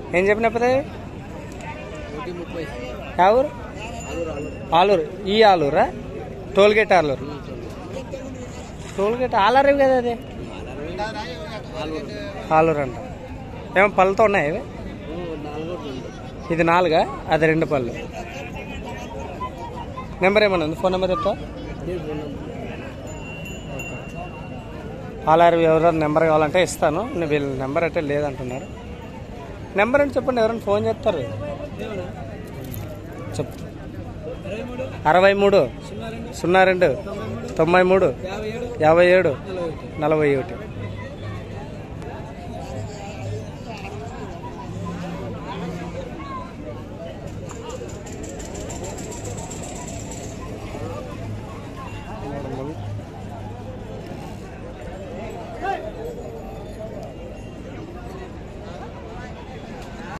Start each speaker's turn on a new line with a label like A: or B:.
A: ఏం చెప్పిన పెద్ద
B: ఒకటి ముప్పై
A: యా ఊరు
B: ఆలూరు ఆలూరు
A: ఆలూరు ఈ ఆలూరా టోల్గేట్ ఆలూరు టోల్గేట్ ఆలూరు కదా అది
B: ఆలూరు
A: ఆలూరు అంట ఏమో పళ్ళతో ఉన్నాయి ఇవి
B: నాలుగు
A: ఇది నాలుగా అది రెండు పళ్ళు నెంబర్ ఏమన్నా ఉంది ఫోన్ నెంబర్ చెప్తా ఆలారు ఎవరైనా నెంబర్ కావాలంటే ఇస్తాను నేను వీళ్ళ నెంబర్ అయితే లేదంటున్నారు నెంబర్ అంటే చెప్పండి ఎవరైనా ఫోన్ చేస్తారు చెప్ అరవై మూడు సున్నా రెండు తొంభై మూడు యాభై ఏడు నలభై ఒకటి